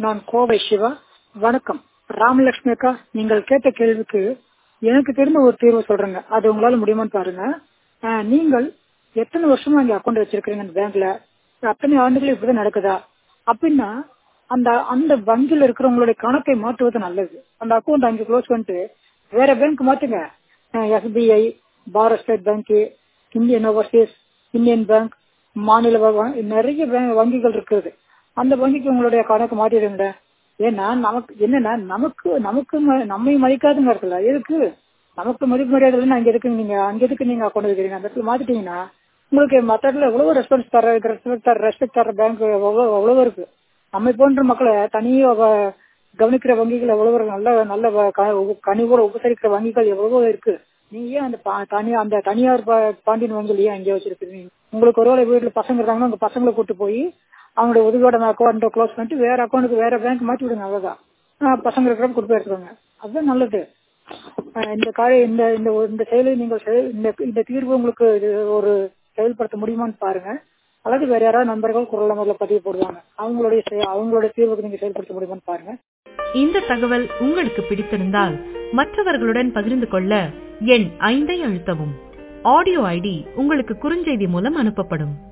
நான் கோவை சிவா வணக்கம் ராமலட்சுமி அக்கா நீங்கள் கேட்ட கேள்விக்கு எனக்கு தெரிந்த ஒரு தீர்வு சொல்றேங்க அது உங்களால முடியுமான்னு பாருங்க ஆஹ், நீங்கள் எத்தனை வருஷமா இங்க அக்கௌண்ட் வச்சிருக்கீங்க இந்த பேங்க்ல அத்தனை ஆண்டுகள் இப்படிதான் நடக்குதா அப்படின்னா அந்த அந்த வங்கியில இருக்கிறவங்களுடைய கணக்கை மாற்றுவது நல்லது அந்த அக்கௌண்ட் அங்க க்ளோஸ் பண்ணிட்டு வேற பேங்க் மாத்துங்க SBI Bharat state bank Indian overseas Indian bank மாநில வ- நிறைய வ- வங்கிகள் இருக்குது அந்த வங்கிக்கு உங்களுடைய கணக்கு மாற்றிடுங்க ஏன்னா நமக்கு என்னன்னா நமக்கு நமக்கு ம- நம்மை மதிக்காதுங்க இருக்குல்ல எதுக்கு நமக்கு மதிப்பு மரியாதை இல்லைன்னா அங்க எதுக்கு நீங்க அங்க எதுக்கு நீங்க அக்கௌண்ட் வைக்கிறீங்க அந்த இடத்துல மாத்திட்டீங்கன்னா உங்களுக்கு மற்ற இடத்துல எவ்வளவு ரெஸ்பான்ஸ் தர ரெஸ்பெக்ட் தர ரெஸ்பெக்ட் தர பேங்க் எவ்வளவு எவ்வளவு இருக்கு நம்மை போன்ற மக்களை தனியா வ- கவனிக்கிற வங்கிகள் எவ்வளவு இருக்கு? நல்ல நல்ல வ- க- கனிவோட உபசரிக்கிற வங்கிகள் எவ்வளவோ இருக்கு நீங்க ஏன் அந்த பா- தனியா அந்த தனியார் பா- பாண்டியன் வங்கியில் ஏன் அங்கே வச்சிருக்கீங்க உங்களுக்கு ஒருவேளை வீட்டுல பசங்க இருக்காங்கன்னா உங்க பசங்களை கூட்டு போய் அவங்களுடைய உதவியோட அக்கௌண்ட் க்ளோஸ் பண்ணிட்டு வேற அக்கௌண்ட்டுக்கு வேற பேங்க் மாத்தி விடுங்க அவ்வளவுதான் ஆஹ் பசங்க இருக்கிறப்ப கொடுத்து எடுத்துக்கோங்க அதுதான் நல்லது ஆஹ் இந்த காரிய இந்த இந்த ஒரு- இந்த செயலை நீங்கள் செயல்- இந்த இந்த தீர்வு உங்களுக்கு இது ஒரு செயல்படுத்த முடியுமான்னு பாருங்க அல்லது வேற யாராவது நண்பர்கள் குரல் நம்பர்ல பதிவு போடுவாங்க அவங்களுடைய செய- அவங்களுடைய தீர்வுக்கு நீங்க செயல்படுத்த முடியுமான்னு பாருங்க இந்த தகவல் உங்களுக்கு பிடித்திருந்தால் மற்றவர்களுடன் பகிர்ந்து கொள்ள எண் ஐந்தை அழுத்தவும் ஆடியோ ஐடி உங்களுக்கு குறுஞ்செய்தி மூலம் அனுப்பப்படும்